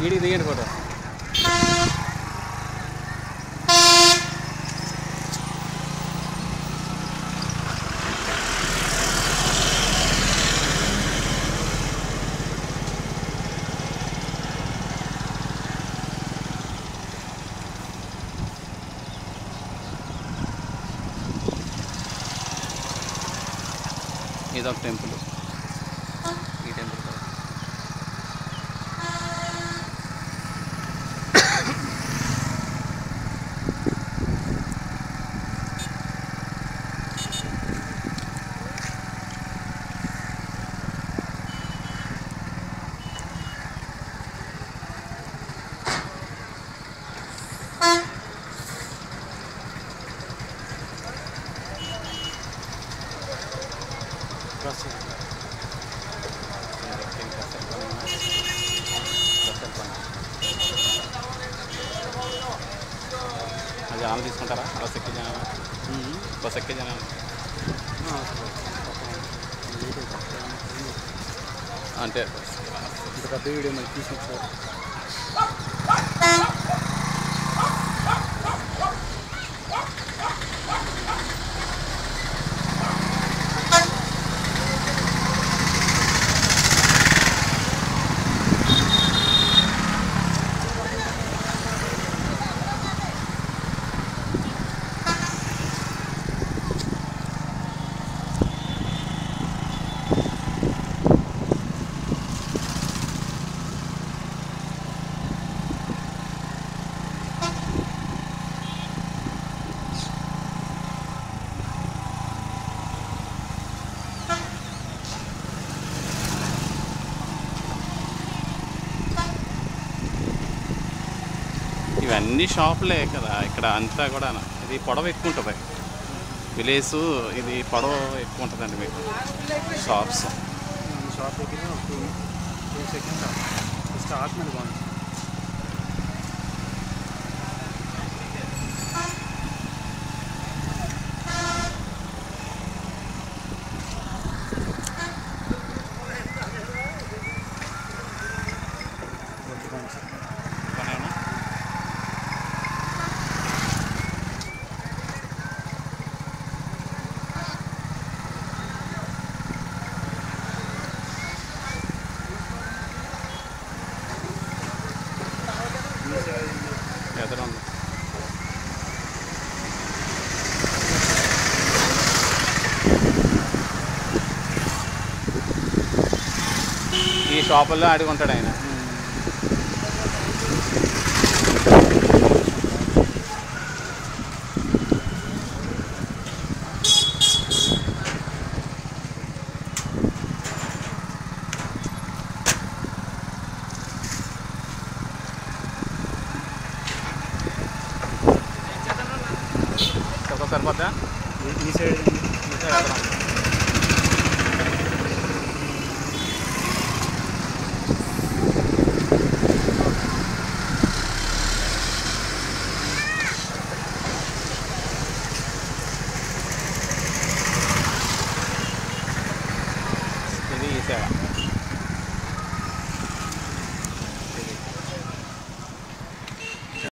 వీడికి దిగండి ఫోటో ఇదొక టెంపుల్ ఈ టెంపుల్ కదా అది జనాలు తీసుకుంటారా బస్ ఎక్కే జనాలు బస్ ఎక్కే జనాలు అంటే ఇంత పెద్ద వీడియో మరి తీసుకొచ్చారు ఇవన్నీ షాపులే కదా ఇక్కడ అంతా కూడా ఇది పొడవ ఎక్కువ ఉంటుంది విలేజ్ ఇది పొడవ ఎక్కువ ఉంటుందండి మీకు షాప్స్ షాప్ దగ్గర ఒక టూ టూ సెకండ్స్ స్టార్ట్ మీద బాగుంది ఓకే, బాగుంది. ఎదురు ఉంది ఈ షాపుల్లో అడిగి ఉంటాడు ఆయన సరిపోద్దా ఈ- ఈ సైడ్ ఈ సైడ్ ఎదురు ఉంది.